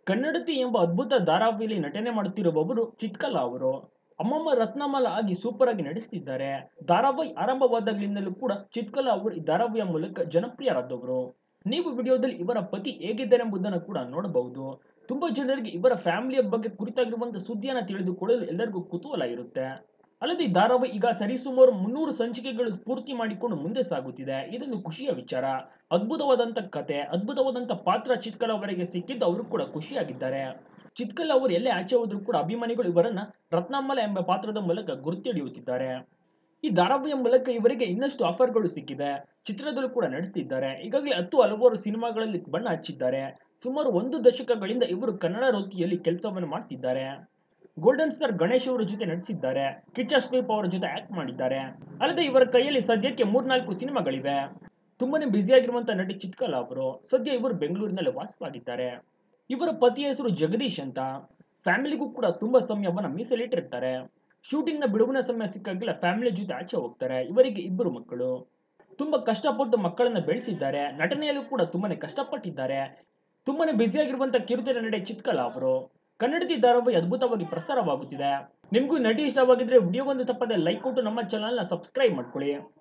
ಕನ್ನಡತಿ ಎಂಬ ಅದ್ಭುತ ಧಾರಾವಾಹಿಯಲ್ಲಿ ನಟನೆ ಮಾಡುತ್ತಿರುವವರು ಚಿತ್ಕಲಾ ಅವರು ಅಮ್ಮಮ್ಮ ರತ್ನಮಾಲ ಆಗಿ ಸೂಪರ್ ಆಗಿ ನಡೆಸ್ತಿದ್ದಾರೆ ಧಾರಾವಾಹಿ ಆರಂಭವಾದಾಗಲಿಂದಲೂ ಕೂಡ ಚಿತ್ಕಲಾ ಅವರು ಈ ಧಾರಾವಾಹಿಯ ಮೂಲಕ ಜನಪ್ರಿಯರಾದವರು ನೀವು ವಿಡಿಯೋದಲ್ಲಿ ಇವರ ಪತಿ ಹೇಗಿದ್ದಾರೆ ಎಂಬುದನ್ನು ಕೂಡ ನೋಡಬಹುದು ತುಂಬಾ ಜನರಿಗೆ ಇವರ ಫ್ಯಾಮಿಲಿಯ ಬಗ್ಗೆ ಕುರಿತಾಗಿರುವಂತಹ ಸುದ್ದಿಯನ್ನು ತಿಳಿದುಕೊಳ್ಳಲು ಎಲ್ಲರಿಗೂ ಕುತೂಹಲ ಇರುತ್ತೆ ಅಲ್ಲದೆ ಈ ಧಾರಾವಾಹಿ ಈಗ ಸರಿಸುಮಾರು ಮುನ್ನೂರು ಸಂಚಿಕೆಗಳು ಪೂರ್ತಿ ಮಾಡಿಕೊಂಡು ಮುಂದೆ ಸಾಗುತ್ತಿದೆ ಇದೊಂದು ಖುಷಿಯ ವಿಚಾರ ಅದ್ಭುತವಾದಂತ ಕತೆ ಅದ್ಭುತವಾದಂತ ಪಾತ್ರ ಚಿತ್ಕಲ್ ಅವರಿಗೆ ಸಿಕ್ಕಿದ್ದು ಅವರು ಕೂಡ ಖುಷಿಯಾಗಿದ್ದಾರೆ ಚಿತ್ಕಲ್ ಅವರು ಎಲ್ಲೇ ಆಚೆ ಹೋದ್ರು ಕೂಡ ಅಭಿಮಾನಿಗಳು ಇವರನ್ನ ರತ್ನಮ್ಮಲ ಎಂಬ ಪಾತ್ರದ ಮೂಲಕ ಗುರುತಿಡಿಯುತ್ತಿದ್ದಾರೆ ಈ ಧಾರಾವಾಹಿಯ ಮೂಲಕ ಇವರಿಗೆ ಇನ್ನಷ್ಟು ಆಫರ್ಗಳು ಸಿಕ್ಕಿದೆ ಚಿತ್ರದಲ್ಲೂ ಕೂಡ ನಡೆಸ್ತಿದ್ದಾರೆ ಈಗಾಗಲೇ ಹತ್ತು ಹಲವಾರು ಸಿನಿಮಾಗಳಲ್ಲಿ ಬಣ್ಣ ಹಚ್ಚಿದ್ದಾರೆ ಸುಮಾರು ಒಂದು ದಶಕಗಳಿಂದ ಇವರು ಕನ್ನಡ ವೃತ್ತಿಯಲ್ಲಿ ಕೆಲಸವನ್ನು ಮಾಡ್ತಿದ್ದಾರೆ ಗೋಲ್ಡನ್ ಸ್ಟಾರ್ ಗಣೇಶ್ ಅವರ ಜೊತೆ ನಟಿಸಿದ್ದಾರೆ ಕಿಚ್ಚ ಸುದೀಪ್ ಅವರ ಜೊತೆ ಆಕ್ಟ್ ಮಾಡಿದ್ದಾರೆ ಅಲ್ಲದೆ ಇವರ ಕೈಯಲ್ಲಿ ಸದ್ಯಕ್ಕೆ ಮೂರ್ನಾಲ್ಕು ಸಿನಿಮಾಗಳಿವೆ ತುಂಬಾನೇ ಬ್ಯುಸಿಯಾಗಿರುವಂತಹ ನಟಿ ಚಿತ್ಕಲಾ ಅವರು ಸದ್ಯ ಇವರು ಬೆಂಗಳೂರಿನಲ್ಲಿ ವಾಸವಾಗಿದ್ದಾರೆ ಇವರ ಪತಿಯ ಹೆಸರು ಜಗದೀಶ್ ಅಂತ ಫ್ಯಾಮಿಲಿಗೂ ಕೂಡ ತುಂಬಾ ಸಮಯವನ್ನ ಮೀಸಲಿಟ್ಟಿರ್ತಾರೆ ಶೂಟಿಂಗ್ ನ ಬಿಡುವಿನ ಸಮಯ ಸಿಕ್ಕಾಗಿಲ್ಲ ಫ್ಯಾಮಿಲಿ ಜೊತೆ ಆಚೆ ಹೋಗ್ತಾರೆ ಇವರಿಗೆ ಇಬ್ಬರು ಮಕ್ಕಳು ತುಂಬಾ ಕಷ್ಟಪಟ್ಟು ಮಕ್ಕಳನ್ನ ಬೆಳೆಸಿದ್ದಾರೆ ನಟನೆಯಲ್ಲೂ ಕೂಡ ತುಂಬಾನೇ ಕಷ್ಟಪಟ್ಟಿದ್ದಾರೆ ತುಂಬಾನೇ ಬ್ಯುಸಿಯಾಗಿರುವಂತಹ ಕಿರುತೆರೆ ನಡೆ ಚಿತ್ಕಲಾ ಅವರು ಕನ್ನಡತಿ ಧಾರಾವಾಹಿ ಅದ್ಭುತವಾಗಿ ಪ್ರಸಾರವಾಗುತ್ತಿದೆ ನಿಮಗೂ ನಟಿ ಇಷ್ಟವಾಗಿದ್ರೆ ವಿಡಿಯೋಗೊಂದು ತಪ್ಪದೆ ಲೈಕ್ ಕೊಟ್ಟು ನಮ್ಮ ಚಾನಲ್ನ ಸಬ್ಸ್ಕ್ರೈಬ್ ಮಾಡ್ಕೊಳ್ಳಿ